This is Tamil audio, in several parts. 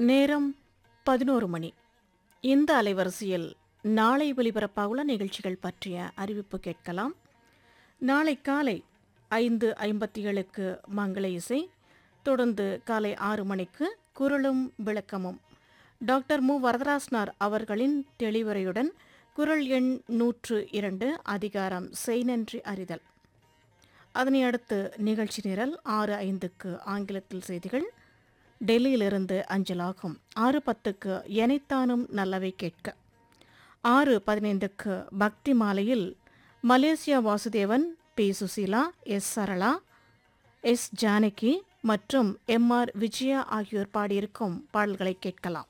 நேரம் பதினோரு மணி இந்த அலைவரிசையில் நாளை ஒலிபரப்பாகுள்ள நிகழ்ச்சிகள் பற்றிய அறிவிப்பு கேட்கலாம் நாளை காலை ஐந்து ஐம்பத்தி ஏழுக்கு மங்கள இசை தொடர்ந்து காலை ஆறு மணிக்கு குரலும் விளக்கமும் டாக்டர் மு வரதராசனார் அவர்களின் தெளிவுரையுடன் குரல் எண் நூற்று இரண்டு அதிகாரம் செய்நன்றி அறிதல் அதனை அடுத்து நிகழ்ச்சி நிரல் ஆறு ஐந்துக்கு ஆங்கிலத்தில் செய்திகள் டெல்லியிலிருந்து அஞ்சலாகும் ஆறு பத்துக்கு எனைத்தானும் நல்லவை கேட்க ஆறு பதினைந்துக்கு பக்தி மாலையில் Malaysia Vasudevan P Susheela S Sarala S Janaki மற்றும் எம் ஆர் விஜயா ஆகியோர் பாடியிருக்கும் பாடல்களை கேட்கலாம்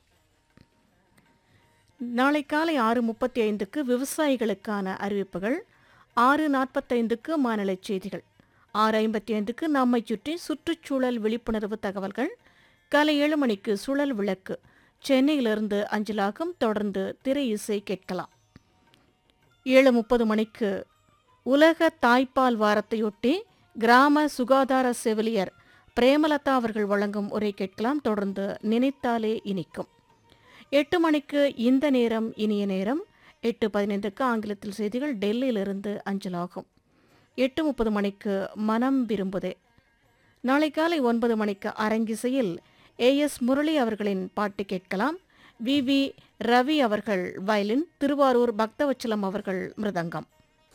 நாளை காலை ஆறு முப்பத்தி ஐந்துக்கு விவசாயிகளுக்கான அறிவிப்புகள் ஆறு நாற்பத்தைந்துக்கு மாநில செய்திகள் ஆறு ஐம்பத்தி ஐந்துக்கு நம்மை சுற்றி சுற்றுச்சூழல் விழிப்புணர்வு தகவல்கள் காலை ஏழு மணிக்கு சுழல் விளக்கு சென்னையிலிருந்து அஞ்சலாகும் தொடர்ந்து திரை இசை கேட்கலாம் ஏழு முப்பது மணிக்கு உலக தாய்ப்பால் வாரத்தையொட்டி கிராம சுகாதார செவிலியர் பிரேமலதா அவர்கள் வழங்கும் உரை கேட்கலாம் தொடர்ந்து நினைத்தாலே இனிக்கும் எட்டு மணிக்கு இந்த நேரம் இனிய நேரம் எட்டு பதினைந்துக்கு ஆங்கிலத்தில் செய்திகள் டெல்லியிலிருந்து அஞ்சலாகும் எட்டு முப்பது மணிக்கு மனம் விரும்புதே நாளை காலை ஒன்பது மணிக்கு அரங்கிசையில் ஏ எஸ் முரளி அவர்களின் பாட்டு கேட்கலாம் வி வி ரவி அவர்கள் வயலின் திருவாரூர் பக்தவச்சலம் அவர்கள் மிருதங்கம்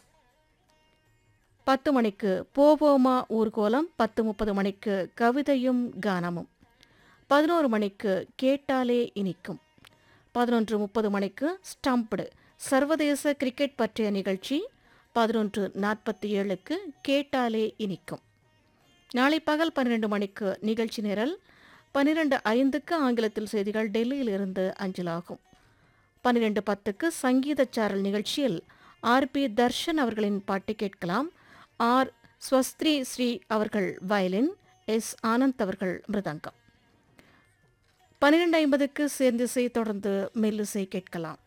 பத்து மணிக்கு போவோமா ஊர்கோலம் பத்து முப்பது மணிக்கு கவிதையும் கானமும் பதினோரு மணிக்கு கேட்டாலே இனிக்கும் பதினொன்று முப்பது மணிக்கு ஸ்டம்ப்டு சர்வதேச கிரிக்கெட் பற்றிய நிகழ்ச்சி பதினொன்று நாற்பத்தி ஏழுக்கு கேட்டாலே இனிக்கும் நாளை பகல் பன்னிரண்டு மணிக்கு நிகழ்ச்சி நிரல் பன்னிரண்டு ஐந்துக்கு ஆங்கிலத்தில் செய்திகள் டெல்லியில் இருந்து அஞ்சலாகும் பன்னிரண்டு பத்துக்கு சங்கீத சாரல் நிகழ்ச்சியில் ஆர் பி தர்ஷன் அவர்களின் பாட்டு கேட்கலாம் ஆர் ஸ்வஸ்திரி ஸ்ரீ அவர்கள் வயலின் எஸ் ஆனந்த் அவர்கள் மிருதங்கம் பன்னிரண்டு ஐம்பதுக்கு சேர்ந்திசை தொடர்ந்து மெல்லிசை கேட்கலாம்